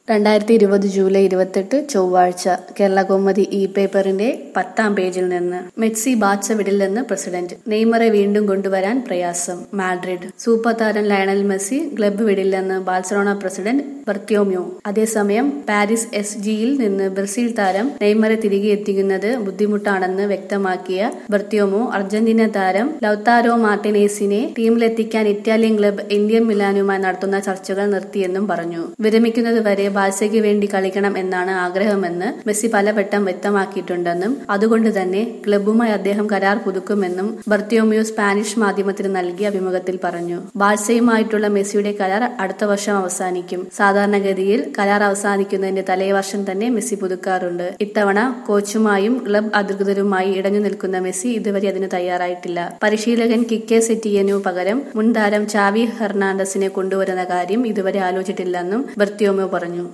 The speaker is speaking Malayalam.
രണ്ടായിരത്തി ഇരുപത് ജൂലൈ ഇരുപത്തെട്ട് ചൊവ്വാഴ്ച കേരള കൗമുദി ഇ പേപ്പറിന്റെ പത്താം പേജിൽ നിന്ന് മെസ്സി ബാച്ച വിടില്ലെന്ന് പ്രസിഡന്റ് നെയ്മറെ വീണ്ടും കൊണ്ടുവരാൻ പ്രയാസം മാഡ്രിഡ് സൂപ്പർ താരം ലയണൽ മെസ്സി ക്ലബ്ബ് വിടില്ലെന്ന് ബാഴ്സലോണ പ്രസിഡന്റ് ബർത്തിയോമ്യോ അതേസമയം പാരീസ് എസ് ജിയിൽ നിന്ന് ബ്രസീൽ താരം നെയ്മറെ തിരികെ എത്തിക്കുന്നത് ബുദ്ധിമുട്ടാണെന്ന് വ്യക്തമാക്കിയ ബർത്തിയോമോ അർജന്റീന താരം ലൌതാരോ മാർട്ടിനേസിനെ ടീമിലെത്തിക്കാൻ ഇറ്റാലിയൻ ക്ലബ്ബ് ഇന്ത്യൻ മിലാനുമായി നടത്തുന്ന ചർച്ചകൾ നിർത്തിയെന്നും പറഞ്ഞു വിരമിക്കുന്നത് വരെ ബാഴ്സയ്ക്ക് വേണ്ടി കളിക്കണം എന്നാണ് ആഗ്രഹമെന്ന് മെസ്സി പലവട്ടം വ്യക്തമാക്കിയിട്ടുണ്ടെന്നും അതുകൊണ്ട് തന്നെ ക്ലബ്ബുമായി അദ്ദേഹം കരാർ പുതുക്കുമെന്നും ബർത്തിയോമിയോ സ്പാനിഷ് മാധ്യമത്തിന് നൽകിയ അഭിമുഖത്തിൽ പറഞ്ഞു ബാഴ്സയുമായിട്ടുള്ള മെസ്സിയുടെ കരാർ അടുത്ത വർഷം അവസാനിക്കും സാധാരണഗതിയിൽ കരാർ അവസാനിക്കുന്നതിന്റെ തലേ വർഷം തന്നെ മെസ്സി പുതുക്കാറുണ്ട് ഇത്തവണ കോച്ചുമായും ക്ലബ് അധികൃതരുമായി ഇടഞ്ഞു നിൽക്കുന്ന മെസ്സി ഇതുവരെ അതിന് തയ്യാറായിട്ടില്ല പരിശീലകൻ കിക്കെ സെറ്റിയനു പകരം മുൻ താരം ചാവി ഹെർണാണ്ടസിനെ കൊണ്ടുവരുന്ന കാര്യം ഇതുവരെ ആലോചിച്ചിട്ടില്ലെന്നും ബർത്തിയോമോ പറഞ്ഞു